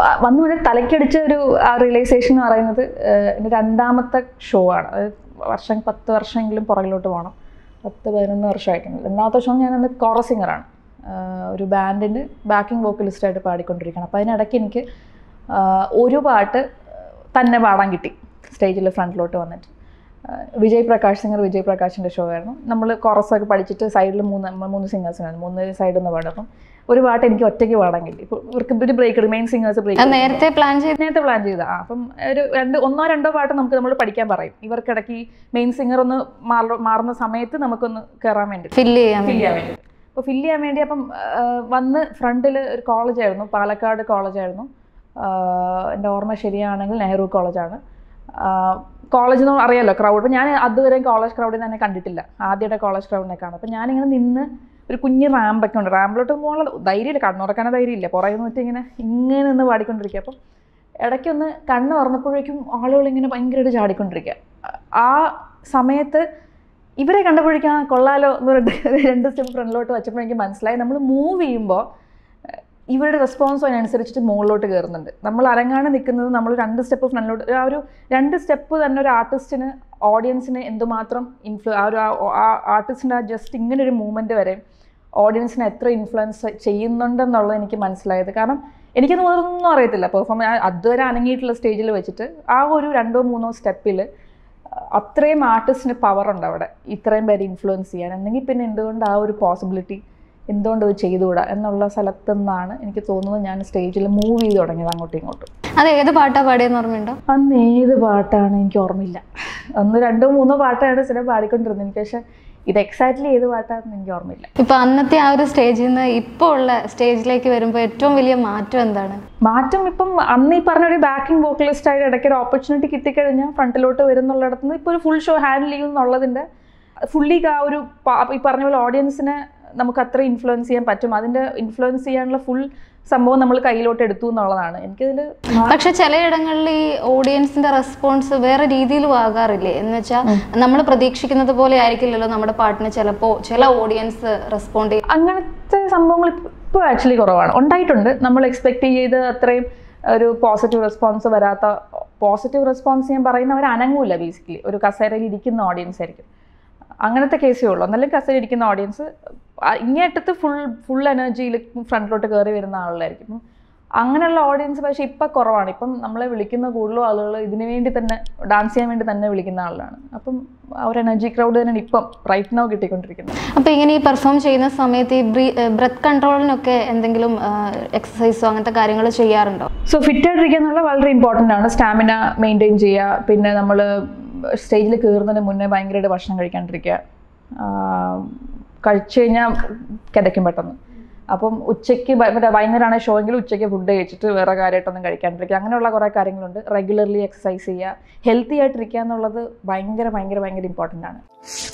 പ- വന്നു വന്ന് തലയ്ക്കടിച്ച ഒരു ആ റിയലൈസേഷൻ എന്ന് പറയുന്നത് ഏഹ്, എൻ്റെ രണ്ടാമത്തെ ഷോ ആണ് അത് വർഷം പത്ത് വർഷമെങ്കിലും പുറകിലോട്ട് പോകണം പത്ത് പതിനൊന്ന് വർഷമായിട്ടുണ്ട് രണ്ടാമത്തെ ഷോ ഞാൻ അന്ന് കോറ സിംഗറാണ് ഒരു ബാൻഡിൻ്റെ ബാക്കിംഗ് വോക്കലിസ്റ്റായിട്ട് പാടിക്കൊണ്ടിരിക്കുകയാണ് അപ്പോൾ അതിനിടയ്ക്ക് എനിക്ക് ആഹ്, ഒരു പാട്ട് തന്നെ പാടാൻ കിട്ടി സ്റ്റേജിൽ ഫ്രണ്ടിലോട്ട് വന്നിട്ട് ആഹ് വിജയ് പ്രകാശ് സിംഗർ വിജയ് പ്രകാശിൻ്റെ ഷോ ആയിരുന്നു നമ്മൾ കുറച്ചൊക്കെ പഠിച്ചിട്ട് സൈഡിൽ മൂന്ന് നമ്മൾ മൂന്ന് സിംഗേഴ്സിനായിരുന്നു മൂന്ന് സൈഡിൽ നിന്ന് പാടും അപ്പം ഒരു പാട്ട് എനിക്ക് ഒറ്റയ്ക്ക് പാടാൻ കിട്ടി ഇപ്പോൾ ഇവർക്ക് ഒരു ബ്രേക്ക് മെയിൻ സിംഗേഴ്സ് അത് ബ്രേക്ക് നേരത്തെ പ്ലാൻ ചെയ്ത് നേരത്തെ പ്ലാൻ ചെയ്താ ആ, അപ്പം ഒരു രണ്ട് ഒന്നോ രണ്ടോ പാട്ട് നമുക്ക് നമ്മൾ പഠിക്കാൻ പറയും ഇവർക്കിടയ്ക്ക് മെയിൻ സിംഗർ ഒന്ന് മാറ- മാറുന്ന സമയത്ത് നമുക്കൊന്ന് കയറാൻ വേണ്ടി ഫില്ല് ചെയ്യാൻ ഫില്ല് ചെയ്യാൻ വേണ്ടി അപ്പോൾ ഫില്ല് ചെയ്യാൻ വേണ്ടി അപ്പം ആ, വന്ന് ഫ്രണ്ടിൽ ഒരു കോളേജായിരുന്നു പാലക്കാട് കോളേജായിരുന്നു എൻ്റെ ഓർമ്മ ശരിയാണെങ്കിൽ നെഹ്റു കോളേജാണ് കോളേജ് എന്ന് അറിയാലോ ക്രൗഡ് അപ്പോൾ ഞാൻ അതുവരെ കോളേജ് ക്രൗഡിൽ തന്നെ കണ്ടിട്ടില്ല ആദ്യമായിട്ട് കോളേജ് ക്രൗഡിനെ കാണും അപ്പോൾ ഞാനിങ്ങനെ നിന്ന് ഒരു കുഞ്ഞ് റാമ്പൊക്കെ ഉണ്ട് റാമ്പിലോട്ട് പോകാനുള്ള ധൈര്യമില്ല കണ്ണുറക്കാനേ ധൈര്യമില്ല പുറകെ നിന്നിട്ട് ഇങ്ങനെ ഇങ്ങനെ നിന്ന് പാടിക്കൊണ്ടിരിക്കുക അപ്പം ഇടയ്ക്കൊന്ന് കണ്ണ് തുറന്നപ്പോഴേക്കും ആളുകൾ ഇങ്ങനെ ഭയങ്കരമായിട്ട് ചാടിക്കൊണ്ടിരിക്കുക ആ സമയത്ത് ഇവരെ കണ്ടപ്പോഴേക്കും ആ കൊള്ളാലോ എന്ന് പറഞ്ഞിട്ട് രണ്ട് സ്റ്റെപ്പ് ഫ്രണ്ടിലോട്ട് വെച്ചപ്പോൾ എനിക്ക് മനസ്സിലായി നമ്മൾ മൂവ് ചെയ്യുമ്പോൾ ഇവരുടെ റെസ്പോൺസ് അതിനനുസരിച്ചിട്ട് മുകളിലോട്ട് കയറുന്നുണ്ട് നമ്മൾ അരങ്ങാണ് നിൽക്കുന്നത് നമ്മൾ രണ്ട് സ്റ്റെപ്പ് ഫ്രണ്ടിലോട്ട് ആ ഒരു രണ്ട് സ്റ്റെപ്പ് തന്നെ ഒരു ആർട്ടിസ്റ്റിന് ഓഡിയൻസിന് എന്തുമാത്രം ഇൻഫ്ലു ആ ഒരു ആ ആർട്ടിസ്റ്റിൻ്റെ ആ ജസ്റ്റ് ഇങ്ങനെ ഒരു മൂവ്മെൻറ്റ് വരെ ഓഡിയൻസിനെ എത്ര ഇൻഫ്ലുവൻസ് ചെയ്യുന്നുണ്ടെന്നുള്ളത് എനിക്ക് മനസ്സിലായത് കാരണം എനിക്ക് തോന്നുന്നൊന്നും അറിയത്തില്ല പെർഫോം അതുവരെ അനങ്ങിയിട്ടുള്ള സ്റ്റേജിൽ വെച്ചിട്ട് ആ ഒരു രണ്ടോ മൂന്നോ സ്റ്റെപ്പിൽ അത്രയും ആർട്ടിസ്റ്റിന് പവർ ഉണ്ട് അവിടെ ഇത്രയും പേര് ഇൻഫ്ലുവൻസ് ചെയ്യാൻ എന്നെങ്കിൽ പിന്നെ എന്തുകൊണ്ട് ആ ഒരു പോസിബിലിറ്റി എന്തുകൊണ്ട് അത് ചെയ്തുകൂടാ എന്നുള്ള സ്ഥലത്തു നിന്നാണ് എനിക്ക് തോന്നുന്നത് ഞാൻ സ്റ്റേജിൽ മൂവ് ചെയ്ത് തുടങ്ങിയത് അങ്ങോട്ടും ഇങ്ങോട്ടും അത് ഏത് പാട്ടാ പാടിയെന്ന് ഓർമ്മയുണ്ടോ അന്ന് ഏത് പാട്ടാണ് എനിക്ക് ഓർമ്മയില്ല അന്ന് രണ്ടോ മൂന്നോ പാട്ടാണ് സ്ഥിരം പാടിക്കൊണ്ടിരുന്നത് എനിക്ക് പക്ഷേ ഇത് എക്സാക്ട്ലി ഏത് പാട്ടാണെന്ന് എനിക്ക് ഓർമ്മയില്ല ഇപ്പൊ അന്നത്തെ ആ ഒരു സ്റ്റേജിൽ നിന്ന് ഇപ്പോൾ ഉള്ള സ്റ്റേജിലേക്ക് വരുമ്പോൾ ഏറ്റവും വലിയ മാറ്റം എന്താണ് മാറ്റം ഇപ്പം അന്ന് ഈ പറഞ്ഞ ഒരു ബാക്കിംഗ് വോക്കലിസ്റ്റ് ആയിട്ട് ഇടയ്ക്ക് ഒരു ഓപ്പർച്യൂണിറ്റി കിട്ടിക്കഴിഞ്ഞാൽ ഫ്രണ്ടിലോട്ട് വരുന്നുള്ളിടത്ത് നിന്ന് ഇപ്പോൾ ഒരു ഫുൾ ഷോ ഹാൻഡിൽ ചെയ്യും എന്നുള്ളതിൻ്റെ ഫുള്ളി ആ ഒരു പ- ഈ പറഞ്ഞ പോലെ ഓഡിയൻസിനെ നമുക്ക് അത്ര ഇൻഫ്ലുവൻസ് ചെയ്യാൻ പറ്റും അതിൻ്റെ ഇൻഫ്ലുവൻസ് ചെയ്യാനുള്ള ഫുൾ സംഭവം നമ്മൾ കയ്യിലോട്ട് എടുത്തു എന്നുള്ളതാണ് എനിക്കതിൽ പക്ഷെ ചിലയിടങ്ങളിൽ ഈ ഓഡിയൻസിന്റെ റെസ്പോൺസ് വേറെ രീതിയിലും ആകാറില്ലേ എന്ന് വെച്ചാൽ നമ്മൾ പ്രതീക്ഷിക്കുന്നത് പോലെ ആയിരിക്കില്ലല്ലോ നമ്മുടെ പാട്ടിന് ചിലപ്പോ ചില ഓഡിയൻസ് റെസ്പോണ്ട് ചെയ്യും അങ്ങനത്തെ സംഭവങ്ങൾ ഇപ്പോൾ ആക്ച്വലി കുറവാണ് ഉണ്ടായിട്ടുണ്ട് നമ്മൾ എക്സ്പെക്ട് ചെയ്ത് അത്രയും ഒരു പോസിറ്റീവ് റെസ്പോൺസ് വരാത്ത പോസിറ്റീവ് റെസ്പോൺസ് ഞാൻ പറയുന്നവർ അനങ്ങൂല ബേസിക്കലി ഒരു കസേരയിൽ ഇരിക്കുന്ന ഓഡിയൻസ് ആയിരിക്കും അങ്ങനത്തെ കേസേ ഉള്ളൂ എന്നാലും കസേര ഇരിക്കുന്ന ഓഡിയൻസ് ഇങ്ങേറ്റത്ത് ഫുൾ ഫുൾ എനർജിയിൽ ഫ്രണ്ടിലോട്ട് കയറി വരുന്ന ആളുകളായിരിക്കും അപ്പം അങ്ങനെയുള്ള ഓഡിയൻസ് പക്ഷേ ഇപ്പം കുറവാണ് ഇപ്പം നമ്മളെ വിളിക്കുന്ന കൂടുതലും ആളുകൾ ഇതിനു വേണ്ടി തന്നെ ഡാൻസ് ചെയ്യാൻ വേണ്ടി തന്നെ വിളിക്കുന്ന ആളാണ് അപ്പം ആ ഒരു എനർജി ക്രൗഡ് തന്നെയാണ് ഇപ്പം റൈറ്റ് നോ കിട്ടിക്കൊണ്ടിരിക്കുന്നത് അപ്പൊ ഇങ്ങനെ ഈ പെർഫോം ചെയ്യുന്ന സമയത്ത് ഈ ബ്രത്ത് കൺട്രോളിനൊക്കെ എന്തെങ്കിലും എക്സസൈസോ അങ്ങനത്തെ കാര്യങ്ങൾ ചെയ്യാറുണ്ടോ സോ ഫിറ്റ് ആയിട്ടിരിക്കുക എന്നുള്ള വളരെ ഇമ്പോർട്ടൻ്റ് ആണ് സ്റ്റാമിന മെയിൻറ്റെയിൻ ചെയ്യുക പിന്നെ നമ്മൾ സ്റ്റേജിൽ കയറുന്നതിന് മുന്നേ ഭയങ്കരമായിട്ട് ഭക്ഷണം കഴിക്കാണ്ടിരിക്കുക ആഹ് കഴിച്ചു കഴിഞ്ഞാൽ കിതയ്ക്കും പെട്ടെന്ന് അപ്പം ഉച്ചയ്ക്ക് ഭ- മറ്റേ വൈകുന്നേരമാണ് ഷോ എങ്കിൽ ഉച്ചയ്ക്ക് ഫുഡ് കഴിച്ചിട്ട് വേറെ കാര്യമായിട്ടൊന്നും കഴിക്കാണ്ടിരിക്കുക അങ്ങനെയുള്ള കുറേ കാര്യങ്ങളുണ്ട് റെഗുലർലി എക്സസൈസ് ചെയ്യുക ഹെൽത്തി ആയിട്ടിരിക്കുക എന്നുള്ളത് ഭയങ്കര ഭയങ്കര ഭയങ്കര ഇമ്പോർട്ടൻ്റ് ആണ്